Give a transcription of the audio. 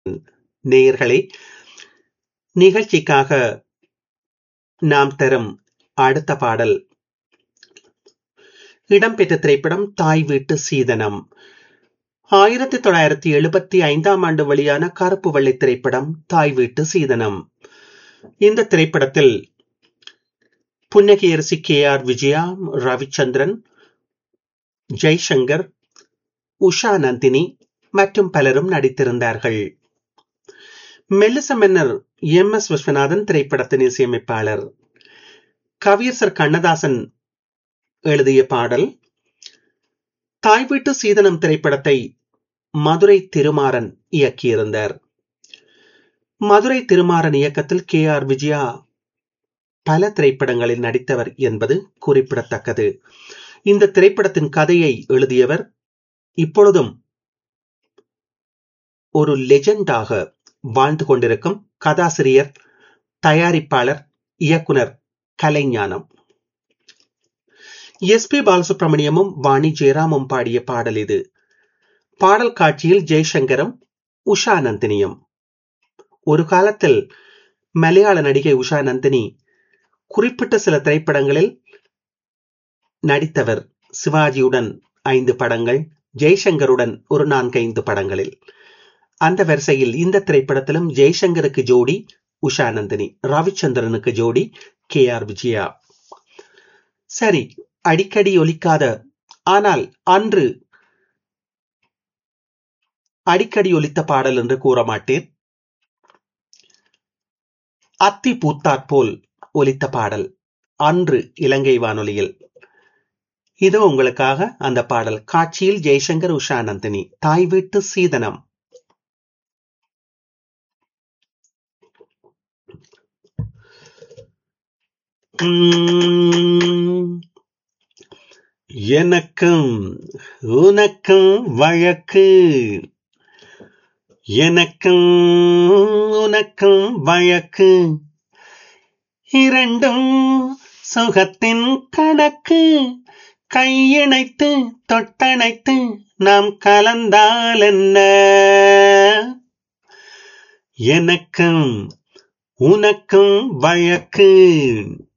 நேயர்களே நிகழ்ச்சிக்காக நாம் தரும் அடுத்த பாடல் இடம்பெற்ற திரைப்படம் தாய் வீட்டு சீதனம் ஆயிரத்தி தொள்ளாயிரத்தி எழுபத்தி ஐந்தாம் ஆண்டு வெளியான கருப்பு வெள்ளை திரைப்படம் தாய் வீட்டு சீதனம் இந்த திரைப்படத்தில் புன்னகையரசி கே ஆர் விஜயா ரவிச்சந்திரன் ஜெய்சங்கர் உஷா நந்தினி மற்றும் பலரும் நடித்திருந்தார்கள் மெல்லிச மன்னர் எம் எஸ் விஸ்வநாதன் திரைப்படத்தின் இசையமைப்பாளர் கவியரசர் கண்ணதாசன் எழுதிய பாடல் தாய் வீட்டு சீதனம் திரைப்படத்தை மதுரை திருமாறன் இயக்கியிருந்தார் மதுரை திருமாறன் இயக்கத்தில் கே ஆர் விஜயா பல திரைப்படங்களில் நடித்தவர் என்பது குறிப்பிடத்தக்கது இந்த திரைப்படத்தின் கதையை எழுதியவர் இப்பொழுதும் ஒரு லெஜெண்டாக வாழ்ந்து கொண்டிருக்கும் கதாசிரியர் தயாரிப்பாளர் இயக்குனர் கலைஞானம் எஸ் பி பாலசுப்ரமணியமும் வாணி ஜெயராமும் பாடிய பாடல் இது பாடல் காட்சியில் ஜெய்சங்கரும் உஷா நந்தினியும் ஒரு காலத்தில் மலையாள நடிகை உஷா நந்தினி குறிப்பிட்ட சில திரைப்படங்களில் நடித்தவர் சிவாஜியுடன் ஐந்து படங்கள் ஜெய்சங்கருடன் ஒரு நான்கைந்து படங்களில் அந்த வரிசையில் இந்த திரைப்படத்திலும் ஜெய்சங்கருக்கு ஜோடி உஷா நந்தினி ரவிச்சந்திரனுக்கு ஜோடி கே ஆர் விஜயா சரி அடிக்கடி ஒலிக்காத ஆனால் அன்று அடிக்கடி ஒலித்த பாடல் என்று கூற மாட்டேன் அத்தி பூத்தாற் போல் ஒலித்த பாடல் அன்று இலங்கை வானொலியில் இது உங்களுக்காக அந்த பாடல் காட்சியில் ஜெய்சங்கர் உஷா நந்தினி தாய் வீட்டு சீதனம் எனக்கும் உனக்கும் வழக்கு எனக்கும் உனக்கும் வழக்கு இரண்டும் சுகத்தின் கணக்கு கையிணைத்து தொட்டணைத்து நாம் கலந்தால் என்ன எனக்கும் உனக்கும் வழக்கு